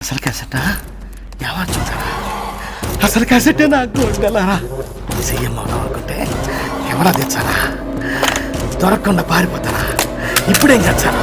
అసలు క్యాసెట్టా ఎవరు చూసారా అసలు క్యాసెట్టే నాకు గోల్డెలారా సీఎం అవుదాం అనుకుంటే ఎవరా తెచ్చారా దొరకకుండా పారిపోతారా ఇప్పుడేం చేస్తాను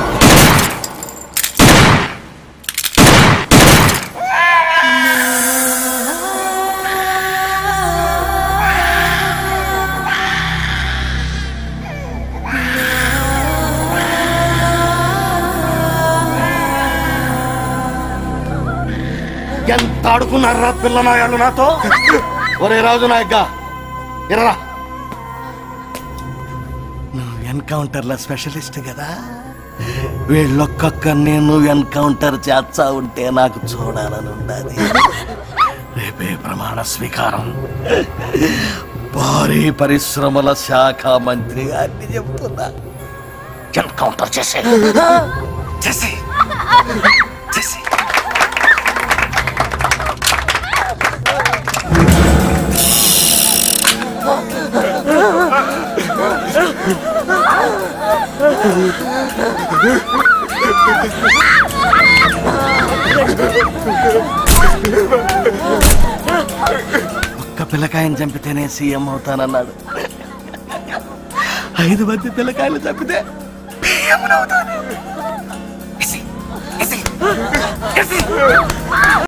ఎంత ఆడుకున్నారా పిల్లనాయాలు నాతో ఒరే రాజు నాయక్క ఇరరా నువ్వు ఎన్కౌంటర్ల స్పెషలిస్ట్ కదా వీళ్ళొక్కొక్కరిని నువ్వు ఎన్కౌంటర్ చేస్తా ఉంటే నాకు చూడాలని ఉండాలి రేపే ప్రమాణ స్వీకారం భారీ పరిశ్రమల శాఖ మంత్రి గారిని చెప్తున్నా ఎన్కౌంటర్ చేసే చేసే చేసే ఒక్క పిల్లకాయని చంపితేనే సీఎం అవుతానన్నాడు ఐదు మంది పిల్లకాయలు చంపితే PM అవుతాను. AC, AC, AC.